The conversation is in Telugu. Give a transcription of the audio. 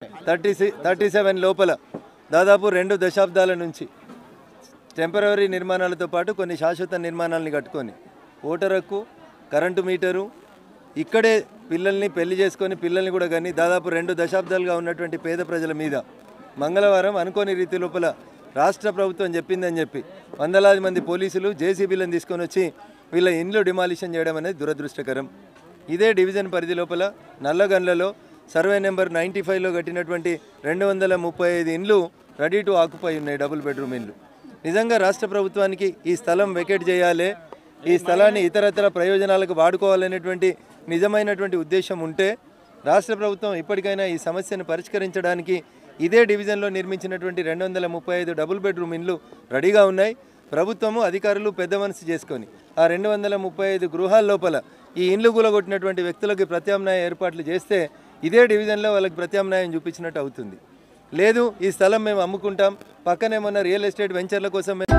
థర్టీ సి థర్టీ సెవెన్ లోపల దాదాపు రెండు దశాబ్దాల నుంచి టెంపరీ నిర్మాణాలతో పాటు కొన్ని శాశ్వత నిర్మాణాలని కట్టుకొని ఓటర్ హక్కు కరెంటు మీటరు ఇక్కడే పిల్లల్ని పెళ్లి చేసుకొని పిల్లల్ని కూడా కానీ దాదాపు రెండు దశాబ్దాలుగా ఉన్నటువంటి పేద ప్రజల మీద మంగళవారం అనుకోని రీతి లోపల రాష్ట్ర ప్రభుత్వం చెప్పిందని చెప్పి వందలాది మంది పోలీసులు జేసీబీలను తీసుకొని వచ్చి వీళ్ళ ఇండ్లు డిమాలిషన్ చేయడం అనేది దురదృష్టకరం ఇదే డివిజన్ పరిధి లోపల నల్లగండ్లలో సర్వే నెంబర్ నైంటీ ఫైవ్లో కట్టినటువంటి రెండు వందల ముప్పై ఐదు ఇండ్లు రెడీ టు ఆక్యుపై ఉన్నాయి డబుల్ బెడ్రూమ్ ఇండ్లు నిజంగా రాష్ట్ర ప్రభుత్వానికి ఈ స్థలం వెకేట్ చేయాలి ఈ స్థలాన్ని ఇతరతర ప్రయోజనాలకు వాడుకోవాలనేటువంటి నిజమైనటువంటి ఉద్దేశం ఉంటే రాష్ట్ర ప్రభుత్వం ఇప్పటికైనా ఈ సమస్యను పరిష్కరించడానికి ఇదే డివిజన్లో నిర్మించినటువంటి రెండు వందల ముప్పై ఐదు డబుల్ బెడ్రూమ్ ఇండ్లు రెడీగా ఉన్నాయి ప్రభుత్వము అధికారులు పెద్ద మనసు చేసుకొని ఆ రెండు వందల ముప్పై ఐదు గృహాల లోపల ఈ ఇండ్లు కూలగొట్టినటువంటి వ్యక్తులకి ప్రత్యామ్నాయ ఏర్పాట్లు చేస్తే ఇదే డివిజన్లో వాళ్ళకి ప్రత్యామ్నాయం చూపించినట్టు అవుతుంది లేదు ఈ స్థలం మేము అమ్ముకుంటాం పక్కనే మొన్న రియల్ ఎస్టేట్ వెంచర్ల కోసం